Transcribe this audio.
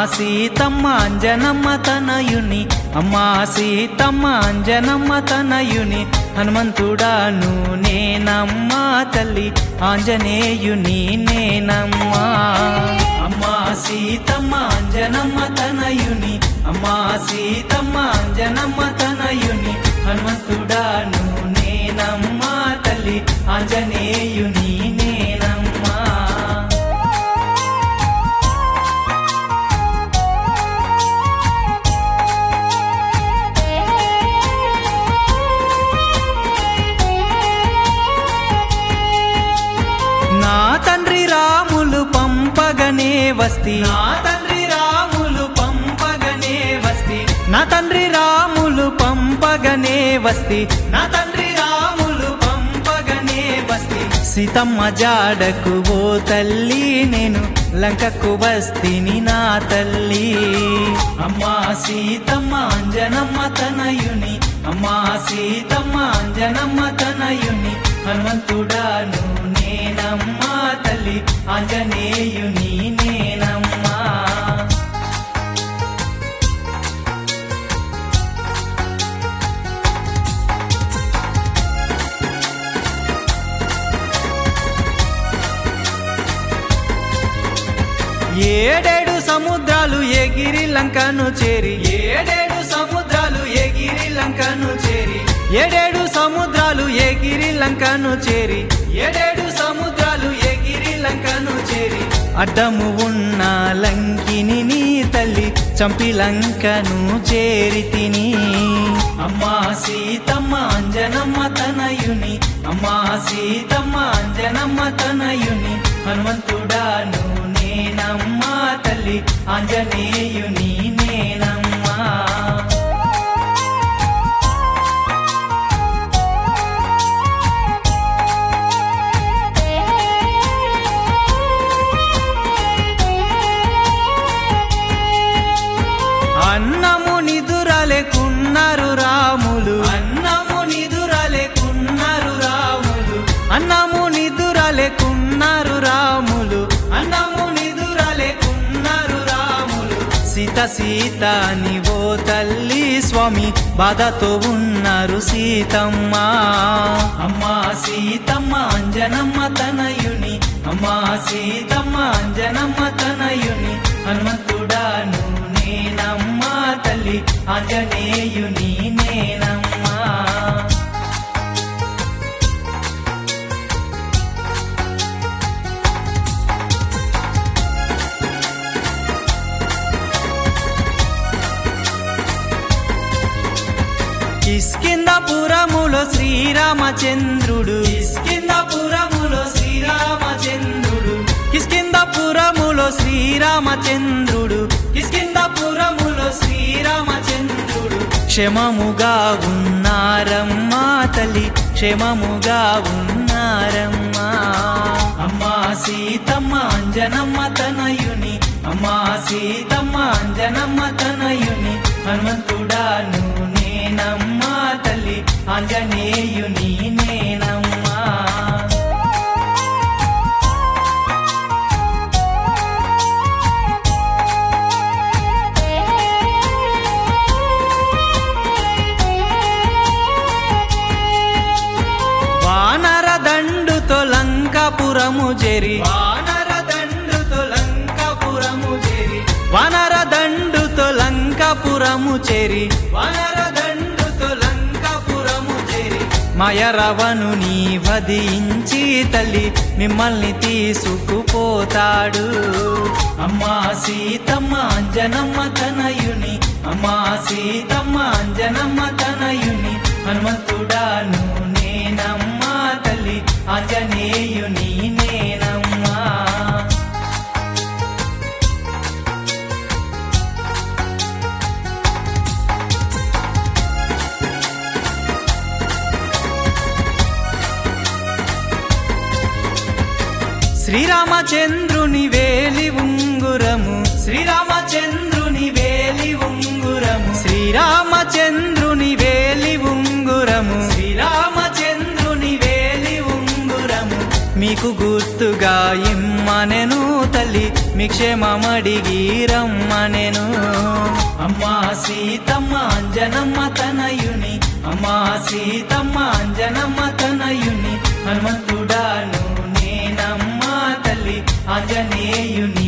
సీతమ్మ అంజనమ్మ తనయుని అమ్మా సీతమ్మ అంజనమ్మ తనయుని హనుమంతుడాను నేనమ్మా తల్లి ఆంజనేయుని నేనమ్మా అమ్మా సీతమ్మ అంజనమ్మ తనయుని అమ్మా సీతమ్మ అంజనమ్మ తనయుని హనుమంతుడాను నేనమ్మా తల్లి ఆంజనేయుని నేనమ్మా నా తండ్రి రాములు పంపగనే వస్తి నా తండ్రి రాములు పంపగనే వస్తి నా తండ్రి రాములు పంపగనే వస్తి నా తండ్రి రాములు పంపగనే వస్తి సీతమ్మ జాడకు ఓ తల్లి నేను లంకకు వస్తిని నా తల్లి అమ్మా సీతమ్మ అంజనమ్మ తనయుని అమ్మా సీతమ్మ అంజనమ్మ తనయుని హనుమంతుడాను నేనమ్మా తల్లి ఆంజనేయుని నేనమ్మా ఏడేడు సముద్రాలు ఎగిరి లంకను చేరి ఏడేడు సముద్రాలు ఎగిరి లంకను చేరి ఏడేడు సముద్రాలు ఎగిరి లంకను చేరి ఏడేడు సముద్రాలు ఎగిరి లంకను చేరి అడ్డము ఉన్న లంకిని నీ తల్లి చంపి లంకను చేరి తిని అమ్మా సీతమ్మ అంజనమ్మ తనయుని అమ్మా సీతమ్మ అంజనమ్మ తనయుని హనుమంతుడాను నేనమ్మా తల్లి ఆంజనేయుని నేనమ్మా అన్నము నిదురలేకున్నారు రాములు అన్నము నిదురలేకున్నారు రాములు అన్నము నిదురలేకున్నారు రాములు అన్నము నిదురలేకున్నారు రాములు సీత సీత అని ఓ తల్లి స్వామి బాధతో ఉన్నారు సీతమ్మ అమ్మా సీతమ్మ అంజనమ్మ తనయుని అమ్మా సీతమ్మ అంజనమ్మ తనయుని హనుమంతుడాను నేనమ్మా తల్లి ఆంజనేయుని నేనమ్మా కిష్కిందపురములో శ్రీరామచంద్రుడు కిష్కిందపురములో శ్రీరామచంద్రుడు కిష్కిందపురములో శ్రీరామచంద్రుడు కిష్కిందపురములో శ్రీరామచంద్రుడు క్షమముగా ఉన్నారమ్మా తల్లి క్షమముగా ఉన్నారమ్మా అమ్మా సీతమ్మ అంజనమ్మ తనయుని అమ్మా సీతమ్మ అంజనమ్మ తనయుని హనుమంతుడాను నేనమ్మా తల్లి ఆంజనేయుని నేనమ్మా వానర దండుతో లంకాపురము చేరి వానర దండుతో లంకాపురము చేరి వానర దండుతో లంకాపురము చేరి వానర దండుతో లంకాపురము చేరి మాయరవను నీ వధించి తల్లి మిమ్మల్ని తీసుకుపోతాడు అమ్మా సీతమ్మ అంజనమ్మ తనయుని అమ్మా సీతమ్మ అంజనమ్మ తనయుని హనుమంతుడాను నేనమ్మా తల్లి ఆంజనేయుని నేనమ్మా శ్రీరామచంద్రుని వేలి ఉంగురము శ్రీరామచంద్రుని వేలి ఉంగురము శ్రీరామచంద్రుని వేలి ఉంగురము శ్రీరామచంద్రుని వేలి ఉంగురము మీకు గుర్తుగా ఇమ్మనెను తల్లి మీ క్షేమమడిగి రమ్మనెను అమ్మా సీతమ్మ అంజనమ్మ తనయుని అమ్మా సీతమ్మ అంజనమ్మ తనయుని హనుమంతుడాను నేనమ్మా తల్లి ఆంజనేయుని